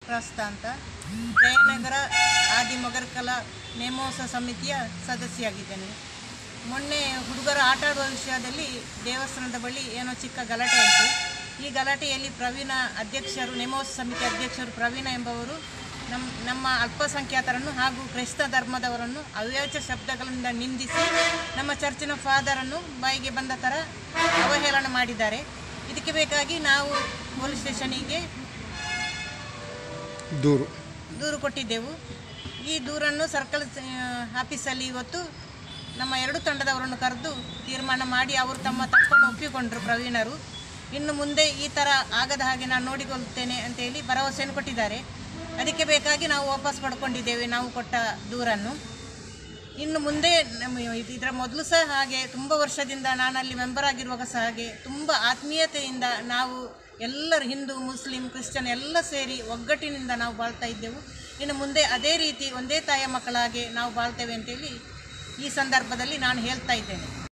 ಚಕ್ರಾಸ್ತ ಅಂತ ಜಯನಗರ ಆದಿಮಗರ್ಕಲ ನೇಮೋತ್ಸವ ಸಮಿತಿಯ ಸದಸ್ಯೆಯಾಗಿದ್ದೇನೆ ಮೊನ್ನೆ ಹುಡುಗರು ಆಟ ಆಡುವ ವಿಷಯದಲ್ಲಿ ದೇವಸ್ಥಾನದ ಬಳಿ ಏನೋ ಚಿಕ್ಕ ಗಲಾಟೆ ಆಯಿತು ಈ ಗಲಾಟೆಯಲ್ಲಿ ಪ್ರವೀಣ ಅಧ್ಯಕ್ಷರು ನೇಮೋತ್ಸವ ಸಮಿತಿ ಅಧ್ಯಕ್ಷರು ಪ್ರವೀಣ ಎಂಬವರು ನಮ್ಮ ನಮ್ಮ ಅಲ್ಪಸಂಖ್ಯಾತರನ್ನು ಹಾಗೂ ಕ್ರೈಸ್ತ ಧರ್ಮದವರನ್ನು ಅವ್ಯಾಚ ಶಬ್ದಗಳಿಂದ ನಿಂದಿಸಿ ನಮ್ಮ ಚರ್ಚಿನ ಫಾದರನ್ನು ಬಾಯಿಗೆ ಬಂದ ಥರ ಅವಹೇಳನ ಮಾಡಿದ್ದಾರೆ ಇದಕ್ಕೆ ಬೇಕಾಗಿ ನಾವು ಪೊಲೀಸ್ ಸ್ಟೇಷನಿಗೆ ದೂರು ದೂರು ಕೊಟ್ಟಿದ್ದೆವು ಈ ದೂರನ್ನು ಸರ್ಕಲ್ ಆ, ಆಫೀಸಲ್ಲಿ ಇವತ್ತು ನಮ್ಮ ಎರಡು ತಂಡದವರನ್ನು ಕರೆದು ತೀರ್ಮಾನ ಮಾಡಿ ಅವರು ತಮ್ಮ ತಪ್ಪನ್ನು ಒಪ್ಪಿಕೊಂಡರು ಪ್ರವೀಣರು ಇನ್ನು ಮುಂದೆ ಈ ಥರ ಆಗದ ಹಾಗೆ ನಾನು ನೋಡಿಕೊಳ್ಳುತ್ತೇನೆ ಅಂತೇಳಿ ಭರವಸೆಯನ್ನು ಕೊಟ್ಟಿದ್ದಾರೆ ಅದಕ್ಕೆ ಬೇಕಾಗಿ ನಾವು ವಾಪಸ್ ಪಡ್ಕೊಂಡಿದ್ದೇವೆ ನಾವು ಕೊಟ್ಟ ದೂರನ್ನು ಇನ್ನು ಮುಂದೆ ನಮ್ಮ ಇದು- ಇದರ ಮೊದಲು ಸಹ ಹಾಗೆ ತುಂಬ ವರ್ಷದಿಂದ ನಾನಲ್ಲಿ ಮೆಂಬರ್ ಆಗಿರುವಾಗ ಸಹ ಹಾಗೆ ತುಂಬ ಆತ್ಮೀಯತೆಯಿಂದ ನಾವು ಎಲ್ಲರೂ ಹಿಂದೂ ಮುಸ್ಲಿಂ ಕ್ರಿಶ್ಚಿಯನ್ ಎಲ್ಲ ಸೇರಿ ಒಗ್ಗಟ್ಟಿನಿಂದ ನಾವು ಬಾಳ್ತಾ ಇದ್ದೆವು ಇನ್ನು ಮುಂದೆ ಅದೇ ರೀತಿ ಒಂದೇ ತಾಯಿಯ ಮಕ್ಕಳಾಗೆ ನಾವು ಬಾಳ್ತೇವೆ ಅಂತೇಳಿ ಈ ಸಂದರ್ಭದಲ್ಲಿ ನಾನು ಹೇಳ್ತಾ ಇದ್ದೇನೆ